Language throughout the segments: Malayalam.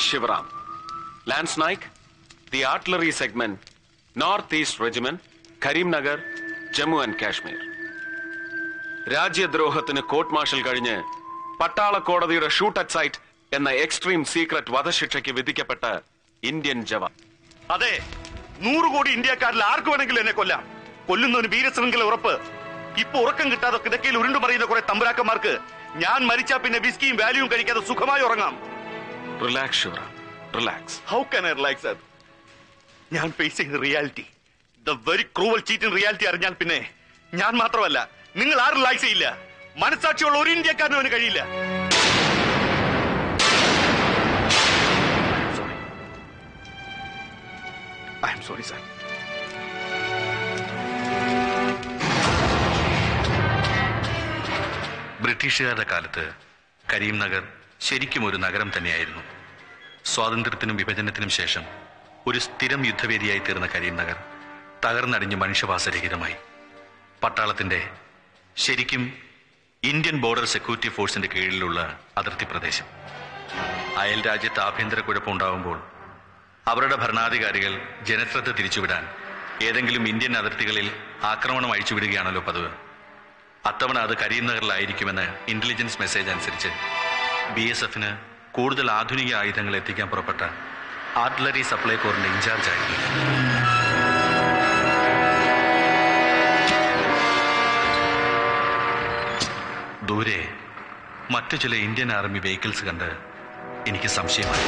Shivaram. Lance Naik, the artillery segment, Northeast Regiment, Karimnagar, Jammu and Kashmir. രാജ്യദ്രോഹത്തിന് കോർട്ട് മാർഷൽ കഴിഞ്ഞ് പട്ടാള കോടതിയുടെ ഷൂട്ട് അറ്റ് സൈറ്റ് എന്ന എക്സ്ട്രീം സീക്രട്ട് വധശിക്ഷയ്ക്ക് വിധിക്കപ്പെട്ട ഇന്ത്യൻ ജവാൻ അതെ നൂറ് കോടി ഇന്ത്യക്കാരിൽ ആർക്ക് വേണമെങ്കിലും എന്നെ കൊല്ലാം കൊല്ലുന്നവന് വീരശൃംഖല ഉറപ്പ് ഇപ്പൊ ഉറക്കം കിട്ടാതെ കിടക്കയിൽ ഉരുണ്ടു പറയുന്ന കുറെ തമ്പുരാക്കന്മാർക്ക് ഞാൻ മരിച്ചാ പിന്നെ വിസ്കിയും വാല്യൂവും കഴിക്കാതെ സുഖമായി ഉറങ്ങാം relax Shivaram relax how can I relax അത് ഞാൻ ഫേസ് ചെയ്ത reality the very cruel cheating reality അറിഞ്ഞാൽ പിന്നെ ഞാൻ മാത്രമല്ല നിങ്ങൾ ആരും റിലാക്സ് ചെയ്യില്ല മനസാക്ഷിയുള്ള ഒരു ഇന്ത്യക്കാരനും അവന് കഴിയില്ല ഐ എം സോറി സാർ ബ്രിട്ടീഷുകാരുടെ കാലത്ത് കരീംനഗർ ശരിക്കും ഒരു നഗരം തന്നെയായിരുന്നു സ്വാതന്ത്ര്യത്തിനും വിഭജനത്തിനും ശേഷം ഒരു സ്ഥിരം യുദ്ധവേദിയായി തീർന്ന കരീംനഗർ തകർന്നടിഞ്ഞ് മനുഷ്യവാസരഹിതമായി പട്ടാളത്തിന്റെ ശരിക്കും ഇന്ത്യൻ ബോർഡർ സെക്യൂരിറ്റി ഫോഴ്സിന്റെ കീഴിലുള്ള അതിർത്തി പ്രദേശം അയൽ രാജ്യത്ത് ആഭ്യന്തര കുഴപ്പമുണ്ടാകുമ്പോൾ അവരുടെ ഭരണാധികാരികൾ ജനശ്രദ്ധ തിരിച്ചുവിടാൻ ഏതെങ്കിലും ഇന്ത്യൻ അതിർത്തികളിൽ ആക്രമണം അഴിച്ചുവിടുകയാണല്ലോ പതിവ് അത്തവണ അത് കരീംനഗറിലായിരിക്കുമെന്ന് ഇന്റലിജൻസ് മെസ്സേജ് അനുസരിച്ച് ബി എസ് എഫിന് കൂടുതൽ ആധുനിക ആയുധങ്ങൾ എത്തിക്കാൻ പുറപ്പെട്ട ആർട്ടിലറി സപ്ലൈ കോറിന്റെ ഇൻചാർജ് ആയിരുന്നു ദൂരെ മറ്റു ചില ഇന്ത്യൻ ആർമി വെഹിക്കിൾസ് കണ്ട് എനിക്ക് സംശയമായി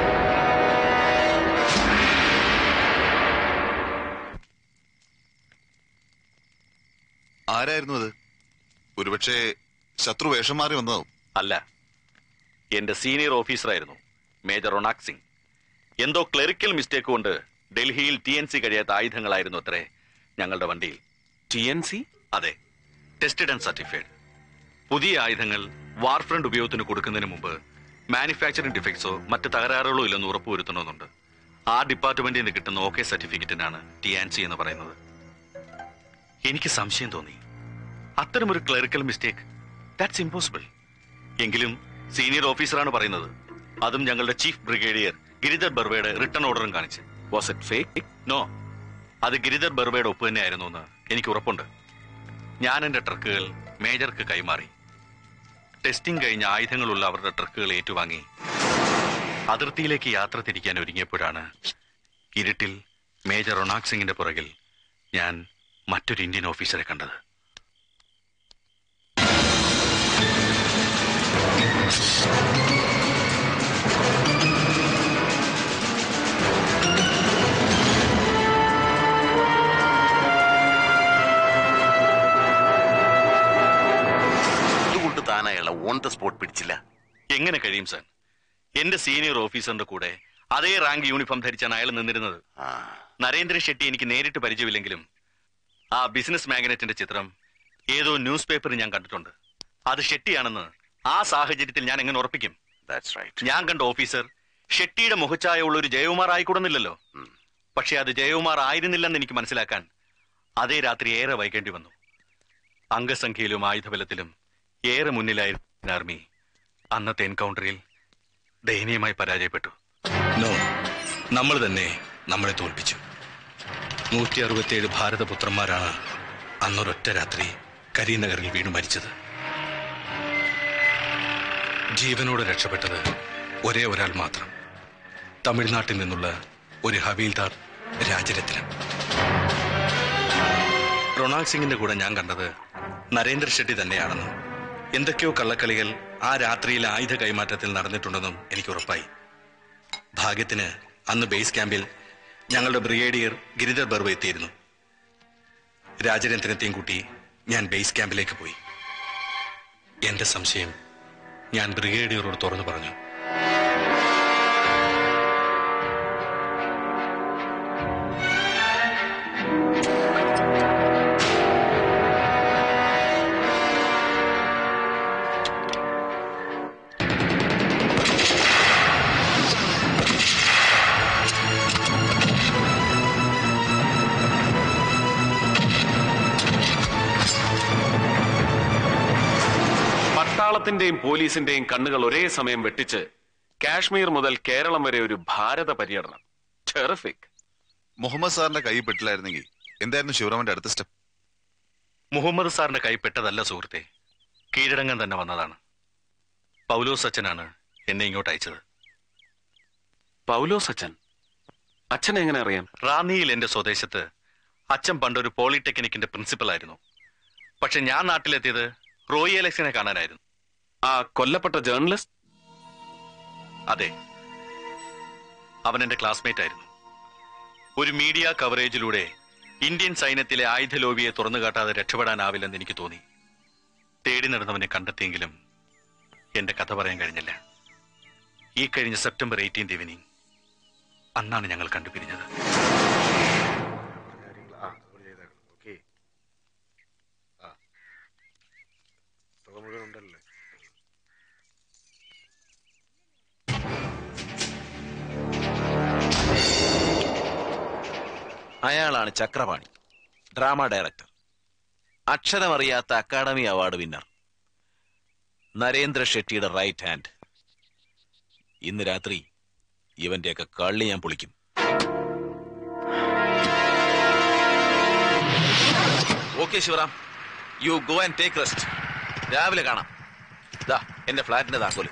ആരായിരുന്നു അത് ഒരുപക്ഷെ ശത്രു വേഷം മാറി വന്നതാവും അല്ല എന്റെ സീനിയർ ഓഫീസറായിരുന്നു മേജർ റൊണാക് സിംഗ് എന്തോ ക്ലറിക്കൽ മിസ്റ്റേക്ക് കൊണ്ട് ഡൽഹിയിൽ ടി എൻ സി കഴിയാത്ത ആയുധങ്ങളായിരുന്നു അത്രേ ഞങ്ങളുടെ വണ്ടിയിൽ ടി എൻ സി അതെ ടെസ്റ്റഡ് ആൻഡ് സർട്ടിഫൈഡ് പുതിയ ആയുധങ്ങൾ വാർ ഫ്രണ്ട് ഉപയോഗത്തിന് കൊടുക്കുന്നതിന് മുമ്പ് മാനുഫാക്ചറിംഗ് ഡിഫക്ട്സോ മറ്റ് തകരാറുകളോ ഇല്ലെന്ന് ഉറപ്പുവരുത്തണമെന്നുണ്ട് ആ ഡിപ്പാർട്ട്മെന്റിൽ നിന്ന് കിട്ടുന്ന ഓക്കെ സർട്ടിഫിക്കറ്റിനാണ് ടി ആൻ സി എന്ന് പറയുന്നത് എനിക്ക് സംശയം തോന്നി അത്തരമൊരു ക്ലറിക്കൽ മിസ്റ്റേക്ക് ദാറ്റ്സ് ഇമ്പോസിബിൾ എങ്കിലും സീനിയർ ഓഫീസറാണ് പറയുന്നത് അതും ഞങ്ങളുടെ ചീഫ് ബ്രിഗേഡിയർ ഗിരിധർ ബർവയുടെ റിട്ടേൺ ഓർഡറും കാണിച്ച് വാസ് ഇറ്റ് ഫേക്ക് നോ അത് ഗിരിധർ ബർവയുടെ ഒപ്പ് തന്നെയായിരുന്നു എന്ന് എനിക്ക് ഉറപ്പുണ്ട് ഞാൻ എന്റെ ട്രക്കുകൾ മേജർക്ക് കൈമാറി ടെസ്റ്റിംഗ് കഴിഞ്ഞ ആയുധങ്ങളുള്ള അവരുടെ ട്രക്കുകൾ ഏറ്റുവാങ്ങി അതിർത്തിയിലേക്ക് യാത്ര തിരിക്കാൻ ഒരുങ്ങിയപ്പോഴാണ് ഇരുട്ടിൽ മേജർ റൊണാക് സിംഗിന്റെ പുറകിൽ ഞാൻ മറ്റൊരു ഇന്ത്യൻ ഓഫീസറെ കണ്ടത് എന്തുകൊണ്ട് താൻ അയാളെ ഓൺ ദ സ്പോട്ട് പിടിച്ചില്ല എങ്ങനെ കഴിയും സർ എന്റെ സീനിയർ ഓഫീസറിന്റെ കൂടെ അതേ റാങ്ക് യൂണിഫോം ധരിച്ചാണ് അയാൾ നിന്നിരുന്നത് ആ നരേന്ദ്ര ഷെട്ടി എനിക്ക് നേരിട്ട് പരിചയമില്ലെങ്കിലും ആ ബിസിനസ് മാഗ്നറ്റിന്റെ ചിത്രം ഏതോ ന്യൂസ് പേപ്പറിൽ ഞാൻ കണ്ടിട്ടുണ്ട് അത് ഷെട്ടിയാണെന്ന് ആ സാഹചര്യത്തിൽ ഞാൻ എങ്ങനെ ഉറപ്പിക്കും ദാറ്റ്സ് റൈറ്റ് ഞാൻ കണ്ട ഓഫീസർ ഷെട്ടിയുടെ മുഖച്ഛായ ഉള്ള ഒരു ജയകുമാർ ആയിക്കൂടുന്നില്ലല്ലോ പക്ഷെ അത് ജയകുമാർ ആയിരുന്നില്ലെന്ന് എനിക്ക് മനസ്സിലാക്കാൻ അതേ രാത്രി ഏറെ വൈകേണ്ടി വന്നു അംഗസംഖ്യയിലും ആയുധബലത്തിലും ഏറെ മുന്നിലായിരുന്നു ആർമി അന്നത്തെ എൻകൗണ്ടറിൽ ദയനീയമായി പരാജയപ്പെട്ടു നോ നമ്മൾ തന്നെ നമ്മളെ തോൽപ്പിച്ചു നൂറ്റി അറുപത്തിയേഴ് ഭാരതപുത്രന്മാരാണ് അന്നൊരൊറ്റ രാത്രി കരീനഗറിൽ വീണു മരിച്ചത് ജീവനോടെ രക്ഷപ്പെട്ടത് ഒരേ ഒരാൾ മാത്രം തമിഴ്നാട്ടിൽ നിന്നുള്ള ഒരു ഹവീൽദാർ രാജരത്നം റൊണാൾഡ് സിംഗിന്റെ കൂടെ ഞാൻ കണ്ടത് നരേന്ദ്ര ഷെട്ടി തന്നെയാണെന്നും എന്തൊക്കെയോ കള്ളക്കളികൾ ആ രാത്രിയിൽ ആയുധ കൈമാറ്റത്തിൽ നടന്നിട്ടുണ്ടെന്നും എനിക്ക് ഉറപ്പായി ഭാഗ്യത്തിന് അന്ന് ബേസ് ക്യാമ്പിൽ ഞങ്ങളുടെ ബ്രിഗേഡിയർ ഗിരിധർ ബർവ എത്തിയിരുന്നു രാജരത്നത്തെയും കൂട്ടി ഞാൻ ബേസ് ക്യാമ്പിലേക്ക് പോയി എന്റെ സംശയം ഞാൻ ബ്രിഗേഡിയറോട് തുറന്നു പറഞ്ഞു പട്ടാളത്തിന്റെയും പോലീസിന്റെയും കണ്ണുകൾ ഒരേ സമയം വെട്ടിച്ച് കാശ്മീർ മുതൽ കേരളം വരെ ഒരു ഭാരത പര്യടനം ടെറിഫിക് മുഹമ്മദ് സാറിന്റെ കൈ പെട്ടില്ലായിരുന്നെങ്കിൽ എന്തായിരുന്നു ശിവറാമന്റെ അടുത്ത സ്റ്റെപ്പ് മുഹമ്മദ് സാറിന്റെ കൈപ്പെട്ടതല്ല സുഹൃത്തെ കീഴടങ്ങാൻ തന്നെ വന്നതാണ് പൗലോസ് അച്ഛനാണ് എന്നെ ഇങ്ങോട്ട് അയച്ചത് പൗലോസ് അച്ഛൻ അച്ഛനെ എങ്ങനെ അറിയാം റാന്നിയിൽ എന്റെ സ്വദേശത്ത് അച്ഛൻ പണ്ടൊരു പോളിടെക്നിക്കിന്റെ പ്രിൻസിപ്പൽ ആയിരുന്നു പക്ഷെ ഞാൻ നാട്ടിലെത്തിയത് റോയി അലക്സിനെ കാണാനായിരുന്നു ആ കൊല്ലപ്പെട്ട ജേർണലിസ്റ്റ് അതെ അവൻ എന്റെ ക്ലാസ്മേറ്റ് ആയിരുന്നു ഒരു മീഡിയ കവറേജിലൂടെ ഇന്ത്യൻ സൈന്യത്തിലെ ആയുധ ലോബിയെ തുറന്നു കാട്ടാതെ രക്ഷപ്പെടാനാവില്ലെന്ന് എനിക്ക് തോന്നി തേടി നടന്നവനെ കണ്ടെത്തിയെങ്കിലും എന്റെ കഥ പറയാൻ കഴിഞ്ഞില്ല ഈ കഴിഞ്ഞ സെപ്റ്റംബർ എയ്റ്റീൻത് ഈവനിങ് അന്നാണ് ഞങ്ങൾ കണ്ടുപിരിഞ്ഞത് അയാളാണ് ചക്രപാണി ഡ്രാമ ഡയറക്ടർ അക്ഷരമറിയാത്ത അക്കാദമി അവാർഡ് വിന്നർ നരേന്ദ്ര ഷെട്ടിയുടെ റൈറ്റ് ഹാൻഡ് ഇന്ന് രാത്രി ഇവന്റെയൊക്കെ കള്ളി ഞാൻ പൊളിക്കും okay Shivaram you go and take rest രാവിലെ കാണാം ദാ എന്റെ ഫ്ലാറ്റിന്റെ താക്കോല്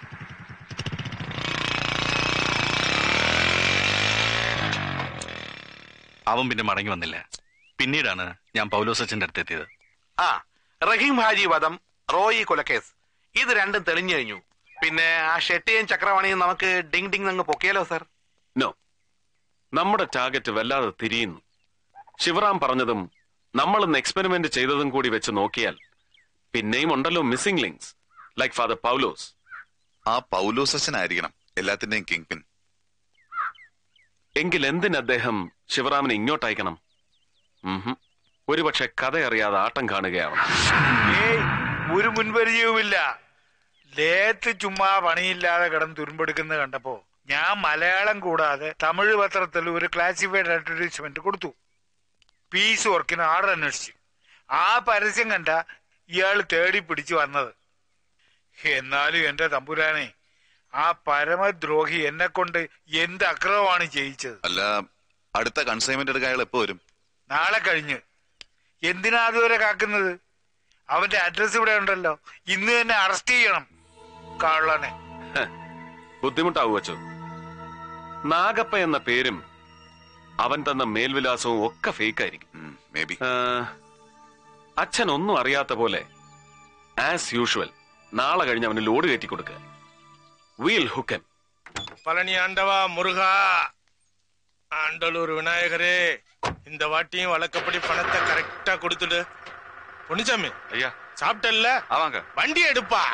അവൻ പിന്നെ മടങ്ങി വന്നില്ല പിന്നീടാണ് ഞാൻ പൗലോസ് അച്ഛന്റെ അടുത്തെത്തിയത് ആ റഹീം ഹാജി വധം റോയി കൊലക്കേസ് ഇത് രണ്ടും തെളിഞ്ഞു കഴിഞ്ഞു പിന്നെ ആ ഷെട്ടിയും ചക്രവാണിയും നമുക്ക് ഡിങ് ഡിങ് അങ്ങ് പൊക്കിയാലോ സർ നോ നമ്മുടെ ടാർഗറ്റ് വല്ലാതെ തിരിയുന്നു ശിവറാം പറഞ്ഞതും നമ്മളിന്ന് എക്സ്പെരിമെന്റ് ചെയ്തതും കൂടി വെച്ച് നോക്കിയാൽ പിന്നെയും ഉണ്ടല്ലോ missing links like father Paulose ആ പൗലോസ് അച്ഛനായിരിക്കണം എല്ലാത്തിന്റെയും കിങ് പിൻ എങ്കിൽ എന്തിന് അദ്ദേഹം ശിവറാമിനെ ഇങ്ങോട്ട് അയക്കണം ഉംഹും. ഒരുപക്ഷെ കഥ അറിയാതെ ആട്ടം കാണുകയാവണം ഏയ് ഒരു മുൻപരിചയവുമില്ല ലേത്ത് ചുമ്മാ പണിയില്ലാതെ കിടന്ന് തുരുമ്പെടുക്കുന്നത് കണ്ടപ്പോ ഞാൻ മലയാളം കൂടാതെ തമിഴ് പത്രത്തിൽ ഒരു ക്ലാസിഫൈഡ് അഡ്വർടൈസ്മെന്റ് കൊടുത്തു പീസ് വർക്കിന് ആർഡർ അന്വേഷിച്ചു ആ പരസ്യം കണ്ട ഇയാൾ തേടി പിടിച്ചു വന്നത് എന്നാലും എന്റെ തമ്പുരാനെ ആ പരമദ്രോഹി എന്നെ കൊണ്ട് എന്ത് അക്രമമാണ് ചെയ്യിച്ചത് അല്ല അടുത്ത കൺസൈൻമെന്റ് എടുക്കാൻ അയാൾ എപ്പോ വരും നാളെ കഴിഞ്ഞ് എന്തിനാ അതുവരെ കാക്കുന്നത് അവന്റെ അഡ്രസ് ഇവിടെ ഉണ്ടല്ലോ ഇന്ന് തന്നെ അറസ്റ്റ് ചെയ്യണം കള്ളനെ ബുദ്ധിമുട്ടാവു വച്ചു നാഗപ്പ എന്ന പേരും അവൻ തന്ന മേൽവിലാസവും ഒക്കെ ഫേക്ക് ആയിരിക്കും മേ ബി ആ, അച്ഛൻ ഒന്നും അറിയാത്ത പോലെ ആസ് യൂഷ്വൽ നാളെ കഴിഞ്ഞ് അവന് ലോഡ് കയറ്റി കൊടുക്കുക വീൽ ഹുക്കൻ பழனி ஆண்டவா முருகா ஆண்டலூர் விநாயகரே இந்த வாட்டியும் வழக்கப்படி பணத்தை கரெக்டா கொடுத்துடு பொன்னிச்சாமி ஐயா சாப்பிட்டல்ல ஆமாங்க வண்டி எடுப்பா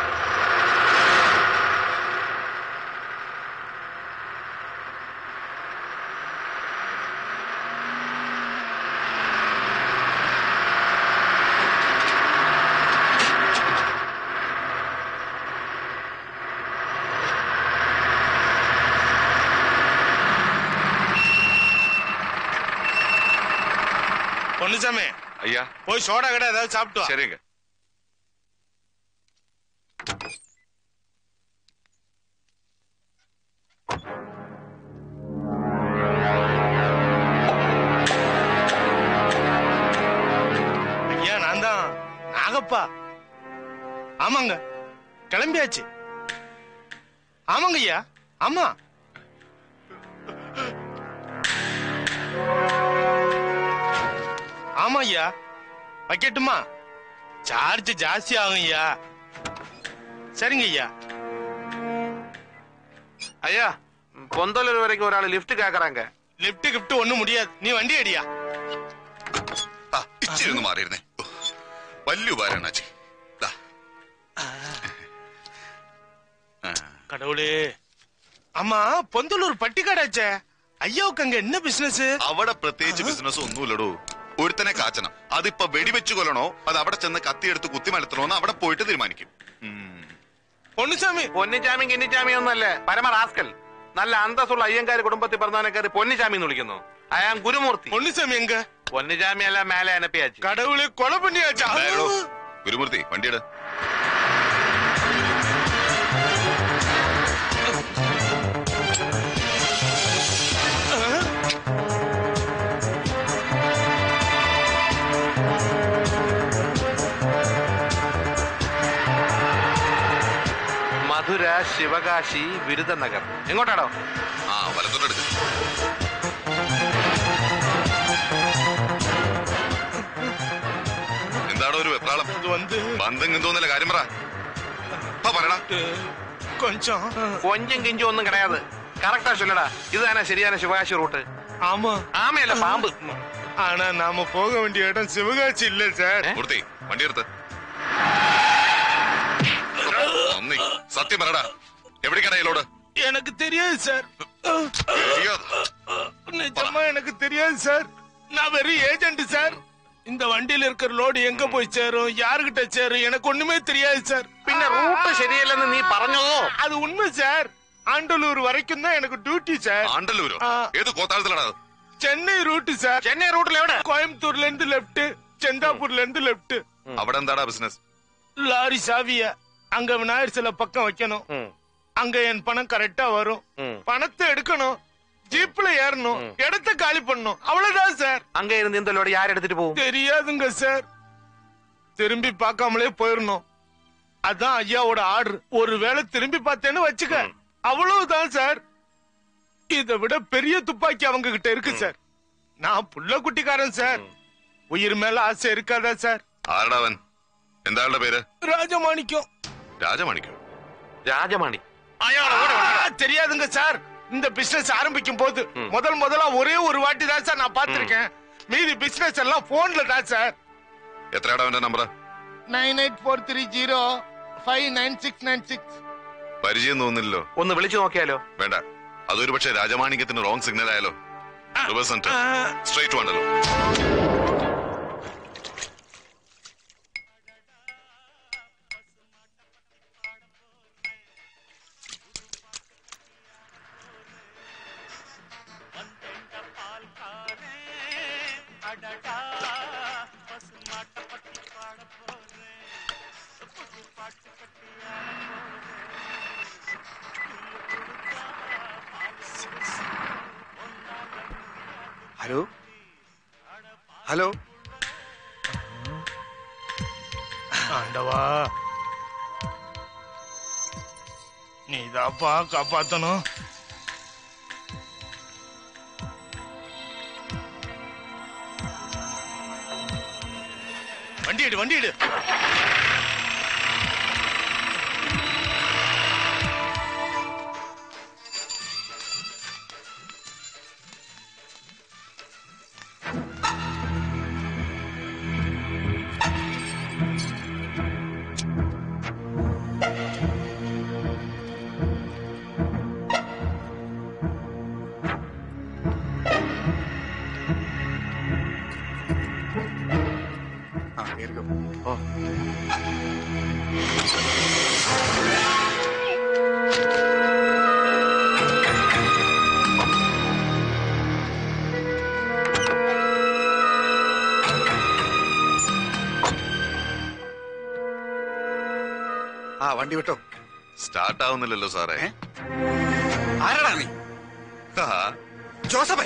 பொன்னிச்சாமி ஐயா போய் சோடா கடை ஏதாவது சாப்பிட்டு வா. சரிங்க ஐயா நான் தான் நாகப்பா ஆமாங்க கிளம்பியாச்சு ஆமாங்க ஐயா ஆமா ஆமா ஐயா வைக்கட்டுமா சார்ஜ் ஜாஸ்தி ஆகும் ஐயா சரிங்க ஐயா ஐயா பொந்தலூர் வரைக்கும் ஒரு ஆள் லிஃப்ட் கேக்குறாங்க லிப்ட் கிஃப்ட் ஒண்ணும் முடியாது நீ வண்டி அடியா ആ ഇച്ചിരി ഒന്ന് മാറിയിരുന്നേ ഓ, വലിയ ഉപകാരമാണ് അച്ഛൻ ദാ. ആ, கடவுளே ஆமா பொந்தலூர் பட்டிக்காடாச்சே ஐயாவுக்கு அங்க என்ன பிசினஸ் അവിടെ പ്രത്യേകിച്ച് ബിസിനസ് ഒന്നുമില്ലടോ ഒരുത്തനെ കാച്ചണം അതിപ്പോ വെടിവെച്ച് കൊല്ലണോ അത് അവിടെ ചെന്ന് കത്തിയെടുത്ത് കുത്തിമലത്തണോന്ന് അവിടെ പോയിട്ട് തീരുമാനിക്കും ഉം. பொன்னுசாமி പൊന്നിച്ചാമി കിന്നിച്ചാമി ഒന്നല്ല പരമ റാസ്കൽ നല്ല അന്തസ്സുള്ള അയ്യങ്കാരി കുടുംബത്തിൽ പറഞ്ഞവനെ കയറി പൊന്നിച്ചാമി എന്ന് വിളിക്കുന്നു അയാൾ ഗുരുമൂർത്തി பொன்னுசாமி എങ്ക പൊന്നിച്ചാമി എല്ലാം മേലെ അനപ്പിയാച്ചു கடவுளே கொலை பண்ணியாச்சா എടോ, ഗുരുമൂർത്തി വണ്ടിയുടെ ശിവകാശി വിരുദനഗർ എങ്ങോട്ടാടോ ആ വലത്തോട്ടെടുക്ക് എന്താടോ ഒരു വെപ്രാളം அது வந்து ബന്ധം എന്തോന്നില്ല കാര്യം പറ ആ, പറയടാ கொஞ்சம் കൊഞ്ചും കിഞ്ചും ഒന്നും കിടയാത് കറക്റ്റാ ചൊല്ലടാ ഇത് തന്നെ ശരിயான ശിവകാശി റൂട്ട് ஆமா ആമയല്ല പാമ്പ് ஆனா நாம போக வேண்டிய இடம் சிவகாசி இல்ல சார் മൂർത്തി വണ്ടി എടുത്ത് നന്ദി സത്യം പറയടാ എവിടേക്കാണ് അയലോട് எனக்கு தெரியாது சார் தெரியாது. நிஜமா எனக்கு தெரியாது சார் நான் வெறும் ஏஜென்ட் சார் இந்த வண்டியில இருக்கிற லோடு எங்க போய் சேரும் யாருகிட்ட சேரும் எனக்கு ஒண்ணுமே தெரியாது சார் പിന്നെ റൂട്ട് ശരിയല്ലെന്ന് നീ പറഞ്ഞതോ அது உண்மை சார் ஆண்டலூர் வரைக்கும் தான் எனக்கு டியூட்டி சார் ആണ്ടല്ലൂരോ ആ. ഏത് കോത്താഴത്തിലാടാ അത്? சென்னை ரூட் சார் ചെന്നൈ റൂട്ടിൽ എവിടെ கோயம்புத்தூர்ல இருந்து லெப்ட் செந்தாப்பூர்ல இருந்து லெப்ட் അവിടെ എന്താടാ ബിസിനസ് லாரி சாவிய அங்க விநாயகர் சில பக்கம் வைக்கணும் ഉം. அங்க என் பணம் கரெக்டா வரும் ம். பணத்தை எடுக்கணும் ஜீப்ல ஏறணும் இடத்த காலி பண்ணணும் அவ்வளவுதான் சார் அங்க இருந்து இந்த லோடு யார் எடுத்துட்டு போகும் தெரியாதுங்க சார் திரும்பி பார்க்காமலே போயிடணும் அதான் ஐயாவோட ஆர்டர் ஒருவேளை திரும்பி பார்த்தேன்னு வச்சுக்க அவ்வளவுதான் சார் இதை விட பெரிய துப்பாக்கி அவங்க கிட்ட இருக்கு சார் நான் புள்ள குட்டிக்காரன் சார் உயிர் மேல ஆசை இருக்காதா சார் ആരടാ അവൻ എന്താ ആളുടെ പേര് ராஜமாணிக்கம் രാജമാണിക്കോ രാജമാണി ஆ, தெரியாதுங்க சார் இந்த பிசினஸ் ஆரம்பிக்கும் போது முதல் முதலா ஒரே ஒரு வாட்டி தான் சார் நான் பார்த்திருக்கேன் மீதி பிசினஸ் எல்லாம் போன்ல தான் சார் എത്രയാടാ അവന്റെ number nine eight four three zero five nine six nine six പരിചയം തോന്നുന്നില്ലല്ലോ ഒന്ന് വിളിച്ചു നോക്കിയാലോ വേണ്ട അതൊരു പക്ഷേ രാജമാണിക്യത്തിന് റോങ് സിഗ്നൽ ആയാലോ റിവേഴ്സ് സെന്റർ സ്ട്രേറ്റ് വേണ്ടല്ലോ ഹലോ ഹലോ ஆண்டவா நீதாப்பா காப்பாத்தணும் வண்டி எடு வண்டி எடு ആ കേൾക്കും ആ വണ്ടി വിട്ടോ സ്റ്റാർട്ട് ആവുന്നില്ലല്ലോ സാറേ ആരാടാ നീ ആ, ജോസഫേ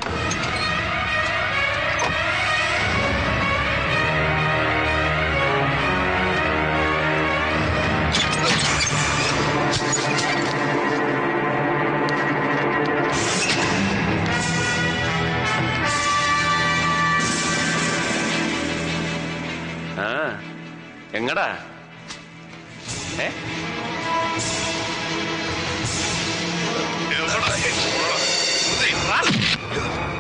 ആ എങ്ങടാ ഏ ഏ, ഒന്നൂടെ. ഒന്നൂടെ.